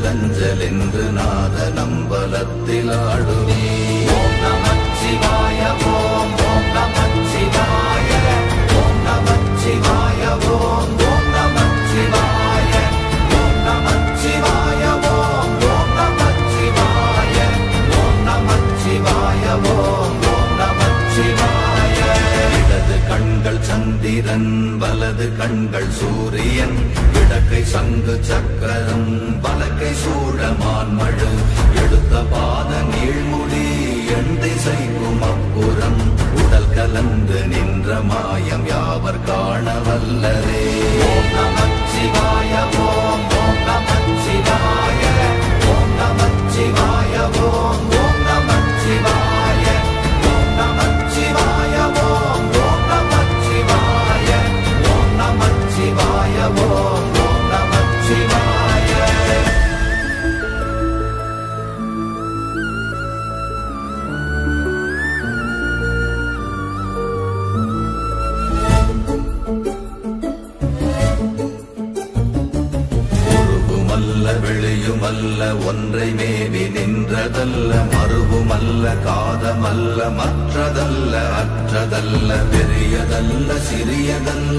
அஞ்சல் என்று நாத நம்பலத்தில் ஆடுவே ஓம் நமச்சிவாய ஓம் ஓம் நமச்சிவாய ஓம் நமச்சிவாய ஓம் ஓம் நமச்சிவாய ஓம் நமச்சிவாய ஓம் ஓம் நமச்சிவாய ஓம் நமச்சிவாய ஓம் ஓம் நமச்சிவாய இடது கண்கள் சந்திரன் வலது கண்கள் சூரியன் இடக்கை சங்கு சக்கரம் வலக்கை சூழமான் மழு எடுத்த பாத நீழ்முடி எண் திசைக்கும் அப்புறம் உடல் கலந்து நின்ற மாயம் யாவர் காண வல்லரே ஓம் நமச்சிவாய ஓம் ஓம் நமச்சிவாய ஓம் நமச்சிவாய ஓம் ஓம் நமச்சிவாய ஓம் நமச்சிவாய ஓம் ஓம் நமச்சிவாய ஓம் நமச்சிவாய ஓம் ஓம் நமச்சிவாய உருவுமல்ல வெளியுமல்ல ஒன்றை மேவி நின்றதல்ல மறுவுமல்ல காதமல்ல மற்றதல்ல அற்றதல்ல பெரியதல்ல சிறியதல்ல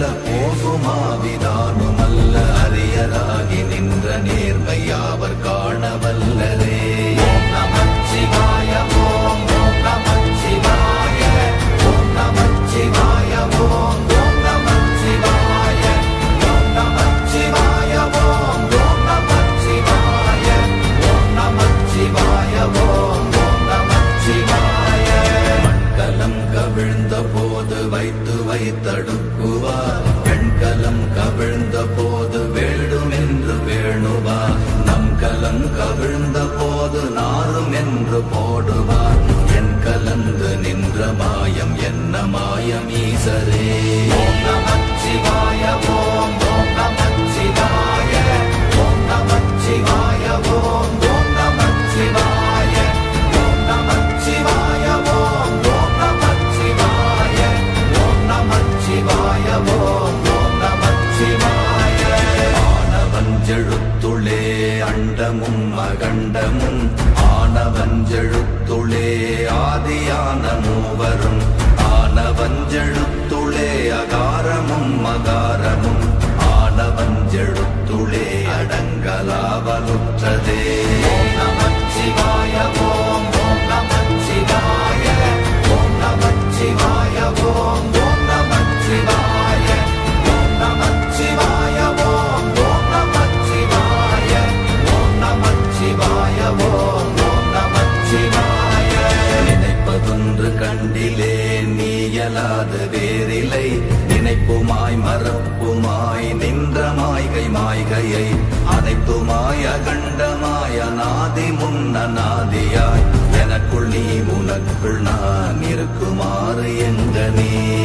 போகுமாவிதானுமல்ல அரியராகி நின்ற நேர்மை யாவர் காணவல்லரே ஓம் நமச்சிவாய ஓம் ஓம் நமச்சிவாய ஓம் நமச்சிவாய ஓம் ஓம் நமச்சிவாய ஓம் நமச்சிவாய ஓம் ஓம் நமச்சிவாய ஓம் நமச்சிவாய ஓம் ஓம் நமச்சிவாய மண்கலம் கவிழ்ந்த போது வைத்து வைத்தடுக்குவார் பெண்கலம் கவிழ்ந்த போது வேடும் என்று வேணுவார் நம் கலம் கவிழ்ந்த போது நாரும் என்று போடுவார் என் கலந்து நின்ற மாயம் என்ன மாயம் ஈசரே ஓம் நமச்சிவாய ஓம் ஓம் நமச்சிவாய ஓம் நமச்சிவாய ஓம் ஓம் நமச்சிவாய ஓம் நமச்சிவாய ஓம் ஓம் நமச்சிவாய ஓம் நமச்சிவாய ஓம் ஓம் நமச்சிவாய ஆனவஞ்செழுத்துளே அண்டமும் அகண்டமும் ஆனவஞ்செழுத்துளே ஆதியான மூவரும் ஆனவஞ்செழுத்துளே அகாரமும் மகாரமும் ஆனவஞ்செழுத்துளே அடங்கலாவலுற்றதே ஓம் நமச்சிவாய ஓம் ஓம் நமச்சிவாய ஓம் நமச்சிவாய ஓம் ஓம் நமச்சிவாய ஓம் நமச்சிவாய ஓம் ஓம் நமச்சிவாய ஓம் நமச்சிவாய ஓம் ஓம் நமச்சிவாய நினைப்பதொன்று கண்டிலே நீயலாது வேறில்லை நினைப்புமாய் மறப்புமாய் நின்ற மாய்கை மாய்கையை அனைத்துமாய் அகண்டமாய் அநாதி முன்ன நாதியாய் எனக்குள் நீ உனக்குள் நான் இருக்குமாறு எங்க நீ